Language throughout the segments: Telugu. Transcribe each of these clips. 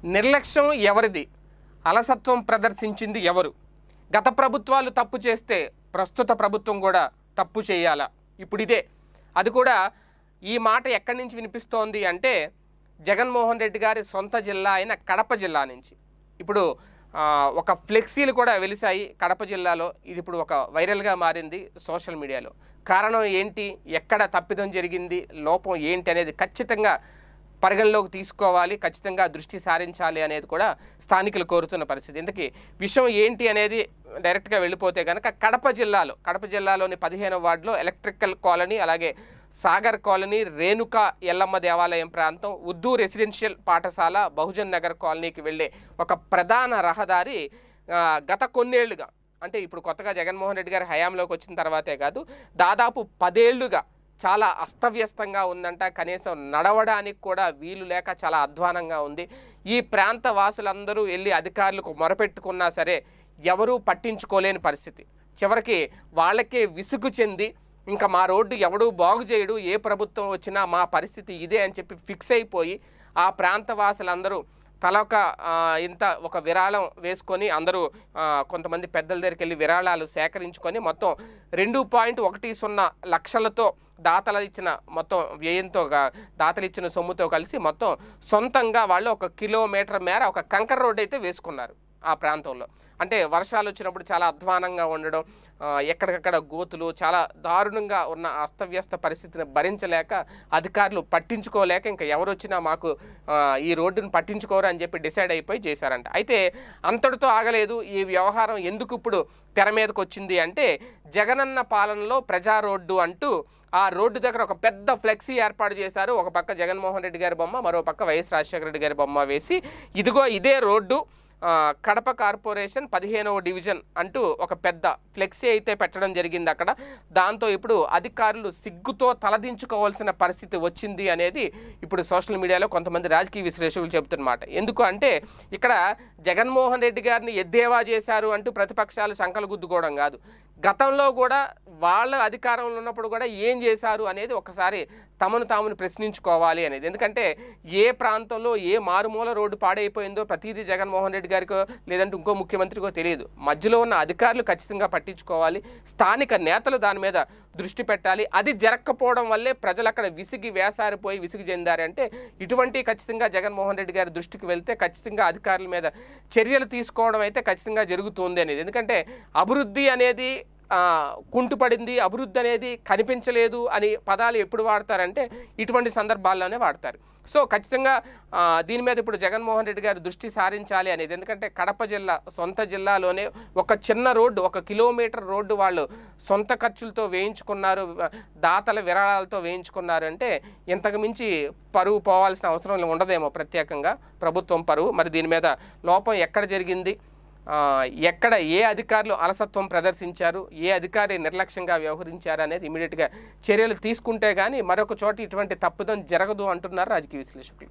నిర్లక్ష్యం ఎవరిది అలసత్వం ప్రదర్శించింది ఎవరు గత ప్రభుత్వాలు తప్పు చేస్తే ప్రస్తుత ప్రభుత్వం కూడా తప్పు చేయాలా ఇప్పుడు ఇదే అది కూడా ఈ మాట ఎక్కడి నుంచి వినిపిస్తోంది అంటే జగన్మోహన్ రెడ్డి గారి సొంత జిల్లా అయిన కడప జిల్లా నుంచి ఇప్పుడు ఆ, ఒక ఫ్లెక్సీలు కూడా వెలిసాయి కడప జిల్లాలో ఇది ఇప్పుడు ఒక వైరల్గా మారింది సోషల్ మీడియాలో కారణం ఏంటి ఎక్కడ తప్పిదం జరిగింది లోపం ఏంటి అనేది ఖచ్చితంగా పరిగణలోకి తీసుకోవాలి ఖచ్చితంగా దృష్టి సారించాలి అనేది కూడా స్థానికులు కోరుతున్న పరిస్థితి ఇంతకీ విషయం ఏంటి అనేది డైరెక్ట్గా వెళ్ళిపోతే కనుక కడప జిల్లాలో కడప జిల్లాలోని పదిహేనవ వార్డులో ఎలక్ట్రికల్ కాలనీ అలాగే సాగర్ కాలనీ రేణుక ఎల్లమ్మ దేవాలయం ప్రాంతం ఉర్దూ రెసిడెన్షియల్ పాఠశాల బహుజన్ నగర్ కాలనీకి వెళ్ళే ఒక ప్రధాన రహదారి ఆ, గత కొన్నేళ్లుగా అంటే ఇప్పుడు కొత్తగా జగన్మోహన్ రెడ్డి గారి హయాంలోకి వచ్చిన తర్వాతే కాదు దాదాపు పదేళ్లుగా చాలా అస్తవ్యస్తంగా ఉందంట కనీసం నడవడానికి కూడా వీలు లేక చాలా అధ్వానంగా ఉంది ఈ ప్రాంత వాసులందరూ వెళ్ళి అధికారులకు మొరపెట్టుకున్నా సరే ఎవరూ పట్టించుకోలేని పరిస్థితి చివరికి వాళ్ళకే విసుగు చెంది ఇంకా మా రోడ్డు ఎవడూ బాగు చేయడు ఏ ప్రభుత్వం వచ్చినా మా పరిస్థితి ఇదే అని చెప్పి ఫిక్స్ అయిపోయి ఆ ప్రాంత వాసులందరూ తలొక ఆ, ఇంత ఒక విరాళం వేసుకొని అందరూ ఆ, కొంతమంది పెద్దల దగ్గరికి వెళ్ళి విరాళాలు సేకరించుకొని మొత్తం రెండు పాయింట్ ఒకటి సున్నా లక్షలతో దాతలు ఇచ్చిన మొత్తం వ్యయంతో గా- దాతలు ఇచ్చిన సొమ్ముతో కలిసి మొత్తం సొంతంగా వాళ్ళు ఒక కిలోమీటర్ మేర ఒక కంకర్ రోడ్ అయితే వేసుకున్నారు ఆ ప్రాంతంలో అంటే వర్షాలు వచ్చినప్పుడు చాలా అధ్వానంగా ఉండడం ఆ, ఎక్కడికక్కడ గోతులు చాలా దారుణంగా ఉన్న అస్తవ్యస్త పరిస్థితిని భరించలేక అధికారులు పట్టించుకోలేక ఇంకా ఎవరు వచ్చినా మాకు ఆ, ఈ రోడ్డును పట్టించుకోరు అని చెప్పి డిసైడ్ అయిపోయి చేశారంట అయితే అంతటితో ఆగలేదు ఈ వ్యవహారం ఎందుకు ఇప్పుడు తెర మీదకి వచ్చింది అంటే జగనన్న పాలనలో ప్రజా రోడ్డు అంటూ ఆ రోడ్డు దగ్గర ఒక పెద్ద ఫ్లెక్సీ ఏర్పాటు చేశారు ఒక పక్క జగన్మోహన్ రెడ్డి గారి బొమ్మ మరో పక్క వైఎస్ రాజశేఖర రెడ్డి గారి బొమ్మ వేసి ఇదిగో ఇదే రోడ్డు ఆ, కడప కార్పొరేషన్ పదిహేనవ డివిజన్ అంటూ ఒక పెద్ద ఫ్లెక్సీ అయితే పెట్టడం జరిగింది అక్కడ దాంతో ఇప్పుడు అధికారులు సిగ్గుతో తలదించుకోవాల్సిన పరిస్థితి వచ్చింది అనేది ఇప్పుడు సోషల్ మీడియాలో కొంతమంది రాజకీయ విశ్లేషకులు చెబుతున్నమాట ఎందుకు అంటే ఇక్కడ జగన్మోహన్ రెడ్డి గారిని ఎద్దేవా చేశారు అంటూ ప్రతిపక్షాలు సంకలు గుద్దుకోవడం కాదు గతంలో కూడా వాళ్ళ అధికారంలో ఉన్నప్పుడు కూడా ఏం చేశారు అనేది ఒకసారి తమను తామును ప్రశ్నించుకోవాలి అనేది ఎందుకంటే ఏ ప్రాంతంలో ఏ మారుమూల రోడ్డు పాడైపోయిందో ప్రతిదీ జగన్మోహన్ రెడ్డి గారికో లేదంటే ఇంకో ముఖ్యమంత్రికో తెలియదు మధ్యలో ఉన్న అధికారులు ఖచ్చితంగా పట్టించుకోవాలి స్థానిక నేతలు దాని మీద దృష్టి పెట్టాలి అది జరగకపోవడం వల్లే ప్రజలు అక్కడ విసిగి వేసారిపోయి విసిగి చెందారంటే ఇటువంటి ఖచ్చితంగా జగన్మోహన్ రెడ్డి గారి దృష్టికి వెళ్తే ఖచ్చితంగా అధికారుల మీద చర్యలు తీసుకోవడం అయితే ఖచ్చితంగా జరుగుతుంది అనేది ఎందుకంటే అభివృద్ధి అనేది ఆ, కుంటుపడింది అభివృద్ధి అనేది కనిపించలేదు అని పదాలు ఎప్పుడు వాడతారంటే ఇటువంటి సందర్భాల్లోనే వాడతారు సో ఖచ్చితంగా ఆ, దీని మీద ఇప్పుడు జగన్మోహన్ రెడ్డి గారు దృష్టి సారించాలి అనేది ఎందుకంటే కడప జిల్లా సొంత జిల్లాలోనే ఒక చిన్న రోడ్డు ఒక కిలోమీటర్ రోడ్డు వాళ్ళు సొంత ఖర్చులతో వేయించుకున్నారు దాతల విరాళాలతో వేయించుకున్నారు అంటే ఇంతకు మించి పరువు పోవాల్సిన అవసరం ఉండదేమో ప్రత్యేకంగా ప్రభుత్వం పరువు మరి దీని మీద లోపం ఎక్కడ జరిగింది ఆ, ఎక్కడ ఏ అధికారులు అలసత్వం ప్రదర్శించారు ఏ అధికారి నిర్లక్ష్యంగా వ్యవహరించారు అనేది ఇమీడియట్గా చర్యలు తీసుకుంటే కానీ మరొక చోట ఇటువంటి తప్పుదం జరగదు అంటున్నారు రాజకీయ విశ్లేషకులు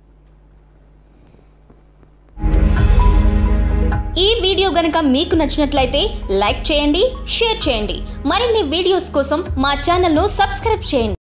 ఈ వీడియో గనుక మీకు నచ్చినట్లయితే లైక్ చేయండి షేర్ చేయండి మరిన్ని వీడియోస్ కోసం మా ఛానల్ను సబ్స్క్రైబ్ చేయండి